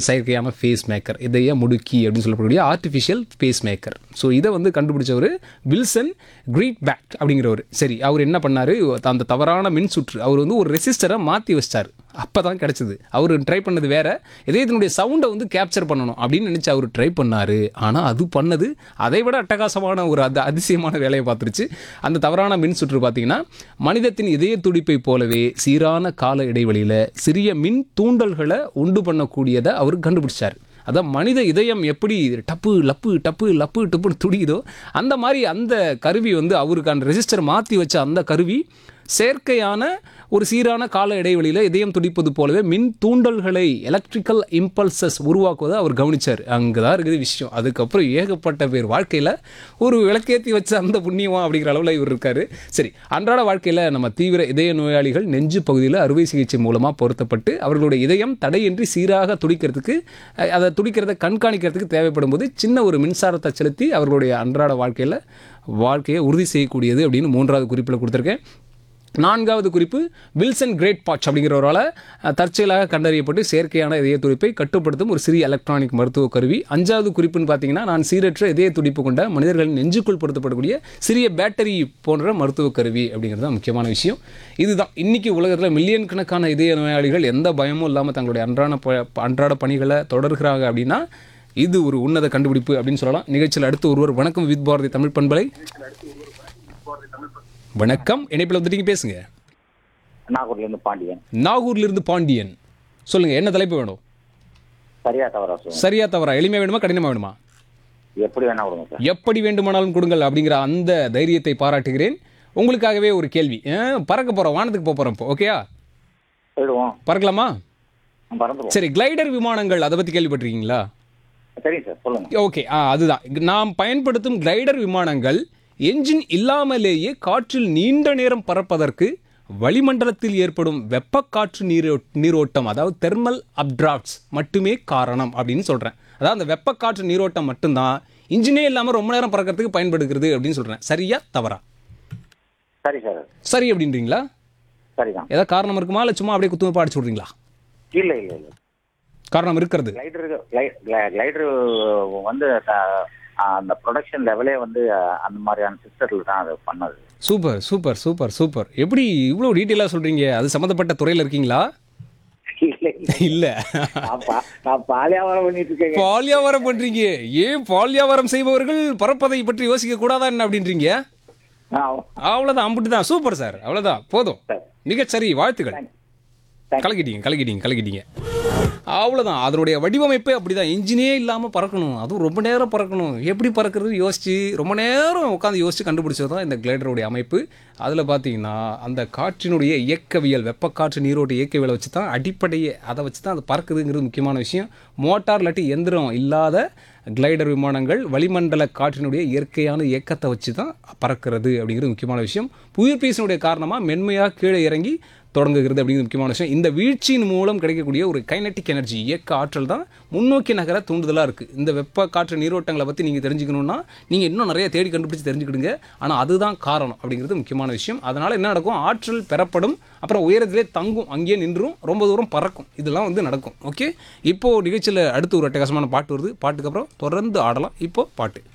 செயற்கையான face maker இதய முடுக்கி அப்படின்னு சொல்லக்கூடிய ஆர்டிஃபிஷியல் ஃபேஸ் மேக்கர் ஸோ இதை வந்து கண்டுபிடிச்சவர் வில்சன் கிரீட் பேக் அப்படிங்கிறவர் சரி அவர் என்ன பண்ணார் அந்த தவறான மின் சுற்று அவர் வந்து ஒரு ரெசிஸ்டரை மாற்றி வச்சிட்டார் அப்போ தான் கிடச்சிது அவர் ட்ரை பண்ணது வேற இதயத்தினுடைய சவுண்டை வந்து கேப்சர் பண்ணணும் அப்படின்னு நினச்சி அவர் ட்ரை பண்ணார் ஆனால் அது பண்ணது அதை விட அட்டகாசமான ஒரு அது அதிசயமான வேலையை பார்த்துருச்சு அந்த தவறான மின் சுற்று பார்த்தீங்கன்னா மனிதத்தின் இதய துடிப்பை போலவே சீரான கால இடைவெளியில் சிறிய மின் தூண்டல்களை உண்டு பண்ணக்கூடியதை அவர் கண்டுபிடிச்சார் அதான் மனித இதயம் எப்படி டப்பு லப்பு டப்பு லப்பு டப்புன்னு துடிக்குதோ அந்த மாதிரி அந்த கருவி வந்து அவருக்கு அந்த ரெஜிஸ்டர் மாற்றி வச்ச அந்த கருவி செயற்கையான ஒரு சீரான கால இடைவெளியில் இதயம் துடிப்பது போலவே மின் தூண்டல்களை எலக்ட்ரிக்கல் இம்பல்சஸ் உருவாக்குவதை அவர் கவனிச்சார் அங்கே தான் இருக்குது விஷயம் அதுக்கப்புறம் ஏகப்பட்ட பேர் வாழ்க்கையில் ஒரு விளக்கேற்றி வச்ச அந்த புண்ணியமா அப்படிங்கிற அளவில் இவர் இருக்கார் சரி அன்றாட வாழ்க்கையில் நம்ம தீவிர இதய நோயாளிகள் நெஞ்சு பகுதியில் அறுவை சிகிச்சை மூலமாக பொருத்தப்பட்டு அவர்களுடைய இதயம் தடையின்றி சீராக துடிக்கிறதுக்கு அஹ், அதை துடிக்கிறதை கண்காணிக்கிறதுக்கு தேவைப்படும் போது சின்ன ஒரு மின்சாரத்தை செலுத்தி அவர்களுடைய அன்றாட வாழ்க்கையில் வாழ்க்கையை உறுதி செய்யக்கூடியது அப்படின்னு மூன்றாவது குறிப்பில் கொடுத்துருக்கேன் நான்காவது குறிப்பு வில்சன் கிரேட் பாட்ச் அப்படிங்கிறவரால் அஹ், தற்செயலாக கண்டறியப்பட்டு செயற்கையான இதய துடிப்பை கட்டுப்படுத்தும் ஒரு சிறிய எலக்ட்ரானிக் மருத்துவ கருவி அஞ்சாவது குறிப்புன்னு பார்த்தீங்கன்னா நான் சீரற்ற இதய துடிப்பு கொண்ட மனிதர்களின் நெஞ்சுக்குள் பொருத்தப்படக்கூடிய சிறிய பேட்டரி போன்ற மருத்துவ கருவி அப்படிங்கிறது தான் முக்கியமான விஷயம் இதுதான் இன்னைக்கு உலகத்தில் மில்லியன் கணக்கான இதய நோயாளிகள் எந்த பயமும் இல்லாமல் தங்களுடைய அன்றாட ப- அன்றாட பணிகளை தொடர்கிறாங்க அப்படின்னா இது ஒரு உன்னத கண்டுபிடிப்பு அப்படின்னு சொல்லலாம் நிகழ்ச்சியில் அடுத்து ஒருவர் வணக்கம் வித் பாரதி தமிழ் பண்பலை வணக்கம் இணைப்பில் வந்துட்டீங்க பேசுங்க நாகூர்ல இருந்து பாண்டியன் நாகூர்ல இருந்து பாண்டியன் சொல்லுங்க என்ன தலைப்பு வேணும் சரியா தவறா சொல்லுங்க சரியா தவறா எளிமையா வேணுமா கடினமா வேணுமா எப்படி வேணா கொடுங்க சார் எப்படி வேண்டுமானாலும் கொடுங்கள் அப்படிங்கிற அந்த தைரியத்தை பாராட்டுகிறேன் உங்களுக்காகவே ஒரு கேள்வி அஹ், பறக்க போறோம் வானத்துக்கு போக போறோம் இப்போ ஓகேயா போயிடுவோம் பறக்கலாமா பறந்துருவோம் சரி கிளைடர் விமானங்கள் அதை பத்தி கேள்விப்பட்டிருக்கீங்களா சரிங்க சார் சொல்லுங்க ஓகே ஆ அதுதான் நாம் பயன்படுத்தும் கிளைடர் விமானங்கள் என்ஜின் இல்லாமலேயே காற்றில் நீண்ட நேரம் பறப்பதற்கு வளிமண்டலத்தில் ஏற்படும் வெப்பக்காற்று நீரோ நீரோட்டம் அதாவது தெர்மல் அப்டிராப்ட்ஸ் மட்டுமே காரணம் அப்படின்னு சொல்கிறேன் அதாவது அந்த வெப்பக்காற்று நீரோட்டம் மட்டும்தான் இன்ஜினே இல்லாமல் ரொம்ப நேரம் பறக்கிறதுக்கு பயன்படுகிறது அப்படின்னு சொல்கிறேன் சரியா தவறா சரி சார் சரி அப்படின்றீங்களா சரிதான் ஏதாவது காரணம் இருக்குமா இல்லை சும்மா அப்படியே குத்துமப்பா அடிச்சு விட்றீங்களா இல்ல இல்ல இல்ல காரணம் இருக்கிறது கிளைடர் கிளைடர் வந்து த- அந்த ப்ரொடக்ஷன் லெவலே வந்து அந்த மாதிரியான சிஸ்டத்தில் தான் அது பண்ணது சூப்பர் சூப்பர் சூப்பர் சூப்பர் எப்படி இவ்வளோ டீட்டெயிலாக சொல்கிறீங்க அது சம்மந்தப்பட்ட துறையில் இருக்கீங்களா இல்ல இல்ல இல்லை நான் பா- நான் பாலியாவரம் பண்ணிட்டு இருக்கேங்க பால் வியாபாரம் பண்றீங்க ஏன் பால் வியாபாரம் செய்பவர்கள் பறப்பதை பற்றி யோசிக்க கூடாதா என்ன அப்படின்றீங்க ஆ, அவ்வளவுதான் அம்பிட்டு தான் சூப்பர் சார் அவ்வளவுதான் போதும் சரி. மிகச் சரி வாழ்த்துக்கள் Thank- கலக்கிட்டீங்க கலக்கிட்டீங்க கலக்கிட்டீங்க அவ்வளோதான் அதனுடைய வடிவமைப்பே அப்படிதான் இன்ஜினே இல்லாமல் பறக்கணும் அதுவும் ரொம்ப நேரம் பறக்கணும் எப்படி பறக்கிறது யோசிச்சு ரொம்ப நேரம் உட்காந்து யோசிச்சு கண்டுபிடிச்சது தான் இந்த கிளைடருடைய அமைப்பு அதில் பார்த்தீங்கன்னா அந்த காற்றினுடைய இயக்கவியல் வெப்பக்காற்று நீரோட்ட இயக்கவியலை வச்சு தான் அடிப்படையே அதை வச்சு தான் அது பறக்குதுங்கிறது முக்கியமான விஷயம் மோட்டார் இல்லாட்டி எந்திரம் இல்லாத கிளைடர் விமானங்கள் வளிமண்டல காற்றினுடைய இயற்கையான இயக்கத்தை வச்சு தான் பறக்கிறது அப்படிங்கிறது முக்கியமான விஷயம் புயல் பீசனுடைய காரணமாக மென்மையாக கீழே இறங்கி தொடங்குகிறது அப்படிங்கிறது முக்கியமான விஷயம் இந்த வீழ்ச்சியின் மூலம் கிடைக்கக்கூடிய ஒரு கைனட்டிக் எனர்ஜி இயக்க ஆற்றல் தான் முன்னோக்கி நகர தூண்டுதலாக இருக்குது இந்த வெப்ப காற்று நீரோட்டங்களை பற்றி நீங்கள் தெரிஞ்சுக்கணுன்னா நீங்கள் இன்னும் நிறைய தேடி கண்டுபிடிச்சு தெரிஞ்சுக்கிடுங்க ஆனால் அதுதான் காரணம் அப்படிங்கிறது முக்கியமான விஷயம் அதனால் என்ன நடக்கும் ஆற்றல் பெறப்படும் அப்புறம் உயரத்திலே தங்கும் அங்கேயே நின்றும் ரொம்ப தூரம் பறக்கும் இதெல்லாம் வந்து நடக்கும் ஓகே இப்போது நிகழ்ச்சியில் அடுத்து ஒரு அட்டகாசமான பாட்டு வருது பாட்டுக்கு அப்புறம் தொடர்ந்து ஆடலாம் இப்போ பாட்டு